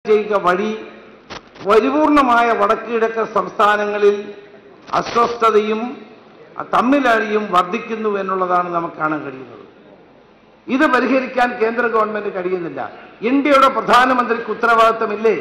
ചെയ്യുക വഴി പരിപൂർണമായ വടക്ക് കിഴക്കൻ സംസ്ഥാനങ്ങളിൽ അസ്വസ്ഥതയും തമ്മിലടിയും വർദ്ധിക്കുന്നു എന്നുള്ളതാണ് നമുക്ക് കാണാൻ കഴിയുന്നത് ഇത് പരിഹരിക്കാൻ കേന്ദ്ര ഗവൺമെന്റ് കഴിയുന്നില്ല ഇന്ത്യയുടെ പ്രധാനമന്ത്രിക്ക് ഉത്തരവാദിത്തമില്ലേ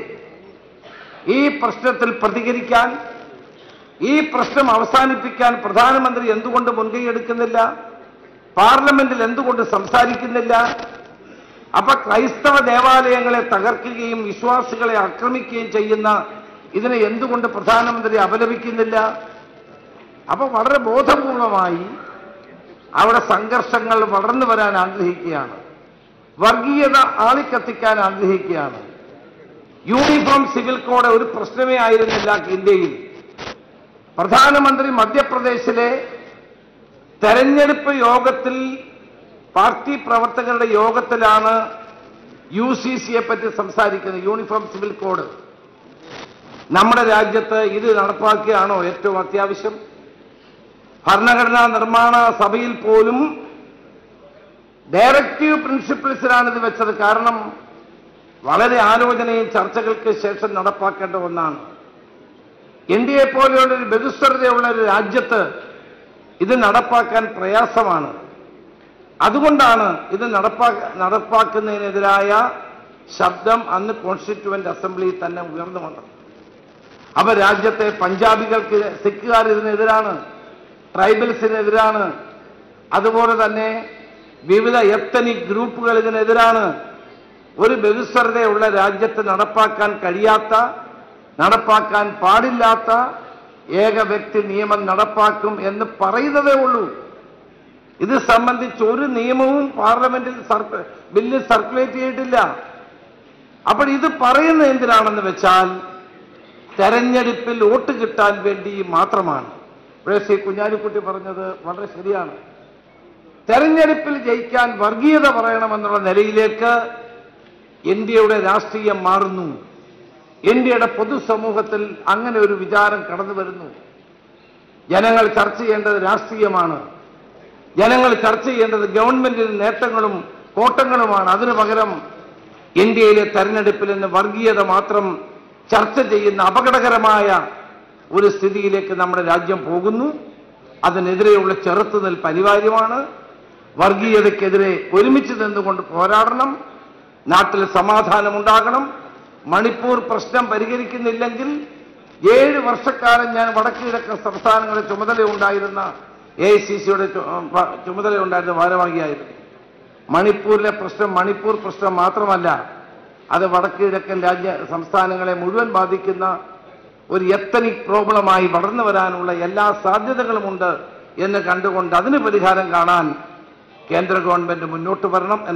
ഈ പ്രശ്നത്തിൽ പ്രതികരിക്കാൻ ഈ പ്രശ്നം അവസാനിപ്പിക്കാൻ പ്രധാനമന്ത്രി എന്തുകൊണ്ട് മുൻകൈയെടുക്കുന്നില്ല പാർലമെന്റിൽ എന്തുകൊണ്ട് സംസാരിക്കുന്നില്ല അപ്പൊ ക്രൈസ്തവ ദേവാലയങ്ങളെ തകർക്കുകയും വിശ്വാസികളെ ആക്രമിക്കുകയും ചെയ്യുന്ന ഇതിനെ എന്തുകൊണ്ട് പ്രധാനമന്ത്രി അപലപിക്കുന്നില്ല അപ്പൊ വളരെ ബോധപൂർവമായി അവിടെ സംഘർഷങ്ങൾ വളർന്നു വരാൻ ആഗ്രഹിക്കുകയാണ് വർഗീയത ആളിക്കത്തിക്കാൻ ആഗ്രഹിക്കുകയാണ് യൂണിഫോം സിവിൽ കോഡ് ഒരു പ്രശ്നമേ ആയിരുന്നില്ല ഇന്ത്യയിൽ പ്രധാനമന്ത്രി മധ്യപ്രദേശിലെ തെരഞ്ഞെടുപ്പ് യോഗത്തിൽ പാർട്ടി പ്രവർത്തകരുടെ യോഗത്തിലാണ് യു സി സിയെ പറ്റി സംസാരിക്കുന്നത് യൂണിഫോം സിവിൽ കോഡ് നമ്മുടെ രാജ്യത്ത് ഇത് നടപ്പാക്കുകയാണോ ഏറ്റവും അത്യാവശ്യം ഭരണഘടനാ നിർമ്മാണ സഭയിൽ പോലും ഡയറക്റ്റീവ് പ്രിൻസിപ്പിൾസിലാണ് ഇത് വെച്ചത് കാരണം വളരെ ആലോചനയും ചർച്ചകൾക്ക് ശേഷം നടപ്പാക്കേണ്ട ഒന്നാണ് ഇന്ത്യയെ പോലെയുള്ള ഒരു ബഹുസ്വരതയുള്ള ഒരു രാജ്യത്ത് ഇത് നടപ്പാക്കാൻ പ്രയാസമാണ് അതുകൊണ്ടാണ് ഇത് നടപ്പാ നടപ്പാക്കുന്നതിനെതിരായ ശബ്ദം അന്ന് കോൺസ്റ്റിറ്റ്യൂവന്റ് അസംബ്ലിയിൽ തന്നെ ഉയർന്നു വന്നത് അപ്പൊ രാജ്യത്തെ പഞ്ചാബികൾക്ക് സിഖുകാർ ഇതിനെതിരാണ് ട്രൈബൽസിനെതിരാണ് അതുപോലെ തന്നെ വിവിധ എത്തനിക് ഗ്രൂപ്പുകൾ ഇതിനെതിരാണ് ഒരു ബഹുസ്വരതയുള്ള രാജ്യത്ത് നടപ്പാക്കാൻ കഴിയാത്ത നടപ്പാക്കാൻ പാടില്ലാത്ത ഏക വ്യക്തി നിയമം നടപ്പാക്കും എന്ന് പറയുന്നതേ ഉള്ളൂ ഇത് സംബന്ധിച്ച് ഒരു നിയമവും പാർലമെന്റിൽ സർക്ക- ബില്ല് സർക്കുലേറ്റ് ചെയ്തിട്ടില്ല അപ്പോൾ ഇത് പറയുന്നത് എന്തിനാണെന്ന് വെച്ചാൽ തെരഞ്ഞെടുപ്പിൽ വോട്ട് കിട്ടാൻ വേണ്ടി മാത്രമാണ് ഇവിടെ ശ്രീ കുഞ്ഞാലിക്കുട്ടി പറഞ്ഞത് വളരെ ശരിയാണ് തെരഞ്ഞെടുപ്പിൽ ജയിക്കാൻ വർഗീയത പറയണമെന്നുള്ള നിലയിലേക്ക് ഇന്ത്യയുടെ രാഷ്ട്രീയം മാറുന്നു ഇന്ത്യയുടെ പൊതുസമൂഹത്തിൽ അങ്ങനെ ഒരു വിചാരം കടന്നു വരുന്നു ജനങ്ങൾ ചർച്ച ചെയ്യേണ്ടത് രാഷ്ട്രീയമാണ് ജനങ്ങൾ ചർച്ച ചെയ്യേണ്ടത് ഗവൺമെന്റിന് നേട്ടങ്ങളും കോട്ടങ്ങളുമാണ് അതിനു പകരം ഇന്ത്യയിലെ തെരഞ്ഞെടുപ്പിൽ നിന്ന് വർഗീയത മാത്രം ചർച്ച ചെയ്യുന്ന അപകടകരമായ ഒരു സ്ഥിതിയിലേക്ക് നമ്മുടെ രാജ്യം പോകുന്നു അതിനെതിരെയുള്ള ചെറുത്തുനിൽപ്പ് അനിവാര്യമാണ് വർഗീയതയ്ക്കെതിരെ ഒരുമിച്ച് നിന്നുകൊണ്ട് പോരാടണം നാട്ടിൽ സമാധാനം ഉണ്ടാകണം മണിപ്പൂർ പ്രശ്നം പരിഹരിക്കുന്നില്ലെങ്കിൽ ഏഴ് വർഷക്കാലം ഞാൻ വടക്ക് കിഴക്കൻ സംസ്ഥാനങ്ങളിൽ ചുമതലയുണ്ടായിരുന്ന എ ഐ സി സിയുടെ ചുമതലയുണ്ടായിരുന്ന ഭാരവാഹിയായിരുന്നു മണിപ്പൂരിലെ പ്രശ്നം മണിപ്പൂർ പ്രശ്നം മാത്രമല്ല അത് വടക്ക് കിഴക്കൻ രാജ്യ സംസ്ഥാനങ്ങളെ മുഴുവൻ ബാധിക്കുന്ന ഒരു എത്തനിക് പ്രോബ്ലമായി വളർന്നു വരാനുള്ള എല്ലാ സാധ്യതകളുമുണ്ട് എന്ന് കണ്ടുകൊണ്ട് അതിന് പരിഹാരം കാണാൻ കേന്ദ്ര ഗവൺമെന്റ് മുന്നോട്ട് വരണം